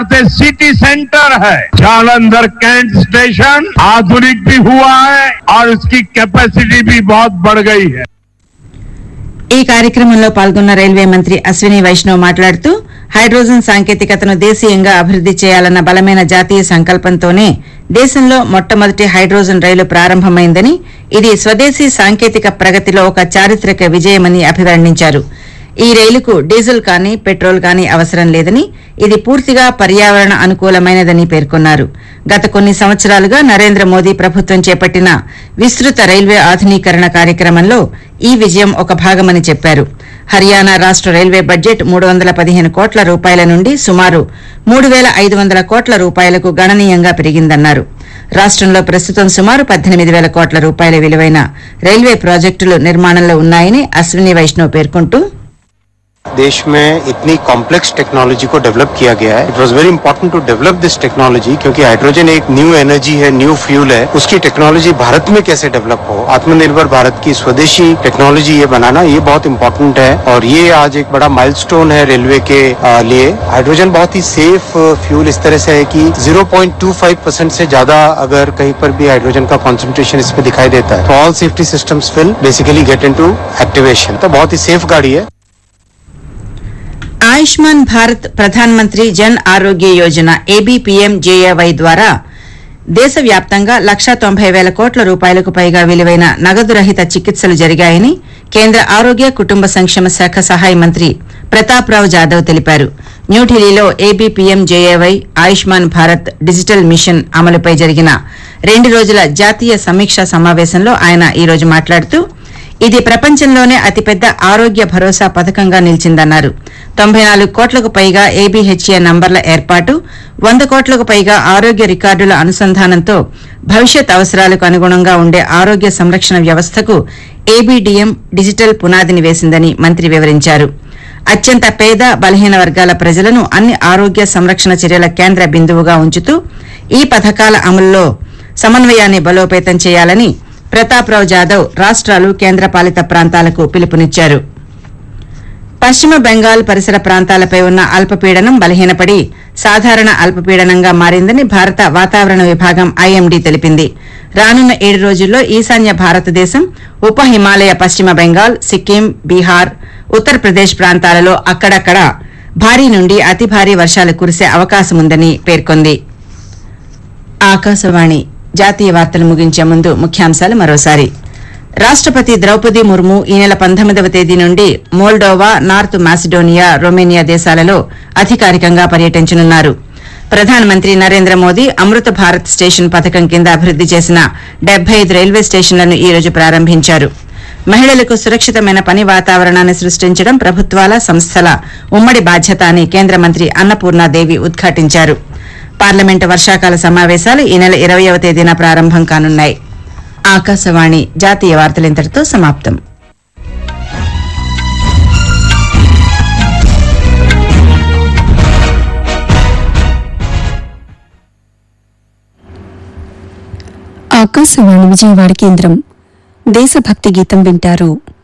से city centre है Jalandhar cantt station आधुनिक भी हुआ है और इसकी कैपेसिटी भी बहुत बढ़ गई है ఈ కార్యక్రమంలో పాల్గొన్న రైల్వే మంత్రి అశ్విని వైష్ణవ్ మాట్లాడుతూ హైడ్రోజన్ సాంకేతికతను దేశీయంగా అభివృద్ది చేయాలన్న బలమైన జాతీయ సంకల్పంతోనే దేశంలో మొట్టమొదటి హైడ్రోజన్ రైలు ప్రారంభమైందని ఇది స్వదేశీ సాంకేతిక ప్రగతిలో ఒక చారిత్రక విజయమని అభివర్ణించారు ఈ రైలుకు డీజిల్ కానీ పెట్రోల్ కానీ అవసరం లేదని ఇది పూర్తిగా పర్యావరణ అనుకూలమైనదని పేర్కొన్నారు గత కొన్ని సంవత్సరాలుగా నరేంద్ర మోదీ ప్రభుత్వం చేపట్టిన విస్తృత రైల్వే ఆధునీకరణ కార్యక్రమంలో ఈ విజయం ఒక భాగమని చెప్పారు హర్యానా రాష్ట రైల్వే బడ్జెట్ మూడు వందల పదిహేను కోట్ల రూపాయల నుండి సుమారు మూడు వేల ఐదు వందల కోట్ల రూపాయలకు గణనీయంగా పెరిగిందన్నారు రాష్టంలో ప్రస్తుతం సుమారు పద్దెనిమిది వేల కోట్ల రూపాయల విలువైన రైల్వే ప్రాజెక్టులు నిర్మాణంలో ఉన్నాయని అశ్విని వైష్ణవ్ పేర్కొంటూ देश में इतनी कॉम्प्लेक्स टेक्नोलॉजी को डेवलप किया गया है it was very important to develop this technology क्योंकि हाइड्रोजन एक न्यू एनर्जी है न्यू फ्यूल है उसकी टेक्नोलॉजी भारत में कैसे डेवलप हो आत्मनिर्भर भारत की स्वदेशी टेक्नोलॉजी ये बनाना ये बहुत इंपॉर्टेंट है और ये आज एक बड़ा माइलस्टोन है रेलवे के आ, लिए हाइड्रोजन बहुत ही सेफ फ्यूल इस तरह से है कि 0.25 परसेंट से ज्यादा अगर कहीं पर भी हाइड्रोजन का कॉन्सेंट्रेशन इसमें दिखाई देता है तो all safety systems will basically get in activation तो बहुत ही सेफ गाड़ी है ఆయుష్మాన్ భారత్ ప్రధాన్ మంత్రి జన్ ఆరోగ్య యోజన ఏబీపీఎం జేఏవై ద్వారా దేశవ్యాప్తంగా లక్షా తొంభై వేల కోట్ల రూపాయలకు పైగా విలువైన నగదు రహిత చికిత్సలు జరిగాయని కేంద్ర ఆరోగ్య కుటుంబ సంక్షేమ శాఖ సహాయ మంత్రి ప్రతాప్రావు జాదవ్ తెలిపారు న్యూఢిల్లీలో A B P M J A Y Ayushman Bharat digital mission అమలుపై జరిగిన రెండు రోజుల జాతీయ సమీక్షా సమావేశంలో ఆయన ఈ రోజు మాట్లాడుతూ ఇది ప్రపంచంలోనే అతిపెద్ద ఆరోగ్య భరోసా పథకంగా నిలిచిందన్నారు తొంభై నాలుగు కోట్లకు పైగా ఏబీహెచ్ఏ నంబర్ల ఏర్పాటు వంద కోట్లకు పైగా ఆరోగ్య రికార్డుల అనుసంధానంతో భవిష్యత్ అవసరాలకు అనుగుణంగా ఉండే ఆరోగ్య సంరక్షణ వ్యవస్థకు ఏబీడీఎం డిజిటల్ పునాదిని వేసిందని మంత్రి వివరించారు అత్యంత పేద బలహీన వర్గాల ప్రజలను అన్ని ఆరోగ్య సంరక్షణ చర్యల కేంద్ర బిందువుగా ఉంచుతూ ఈ పథకాల అమలులో సమన్వయాన్ని బలోపేతం చేయాలని ప్రతాప్రావు జాదవ్ రాష్ట్రాలు కేంద్రపాలిత ప్రాంతాలకు పిలుపునిచ్చారు పశ్చిమ బెంగాల్ పరిసర ప్రాంతాలపై ఉన్న అల్పపీడనం బలహీనపడి సాధారణ అల్పపీడనంగా మారిందని భారత వాతావరణ విభాగం ఐఎండీ తెలిపింది రానున్న ఏడు రోజుల్లో ఈశాన్య భారతదేశం ఉప హిమాలయ పశ్చిమ బెంగాల్ సిక్కిం బీహార్ ఉత్తరప్రదేశ్ ప్రాంతాలలో అక్కడక్కడ భారీ నుండి అతి భారీ వర్షాలు కురిసే అవకాశముందని పేర్కొంది ఆకాశవాణి జాతీయ వార్తలు ముగించే ముందు ముఖ్యాంశాలు మరోసారి రాష్టపతి ద్రౌపది ముర్ము ఈ నెల పంతొమ్మిదవ తేదీ నుండి మోల్డోవా నార్త్ మాసిడోనియా రొమేనియా దేశాలలో అధికారికంగా పర్యటించనున్నారు ప్రధానమంత్రి నరేంద్ర మోదీ అమృత భారత్ స్టేషన్ పథకం కింద అభివృద్ది చేసిన డెబ్బై ఐదు రైల్వే స్టేషన్లను ఈ రోజు ప్రారంభించారు మహిళలకు సురక్షితమైన పని వాతావరణాన్ని సృష్టించడం ప్రభుత్వాల సంస్థల ఉమ్మడి బాధ్యత అని కేంద్ర మంత్రి అన్నపూర్ణాదేవి ఉద్ఘాటించారు పార్లమెంటు వర్షాకాల సమావేశాలు ఈ నెల ఇరవయవ తేదీన ప్రారంభం కానున్నాయి ఆకాశవాణి జాతీయ వార్తలు ఇంతటితో సమాప్తం ఆకాశవాణి విజయవాడ కేంద్రం దేశభక్తి గీతం వింటారు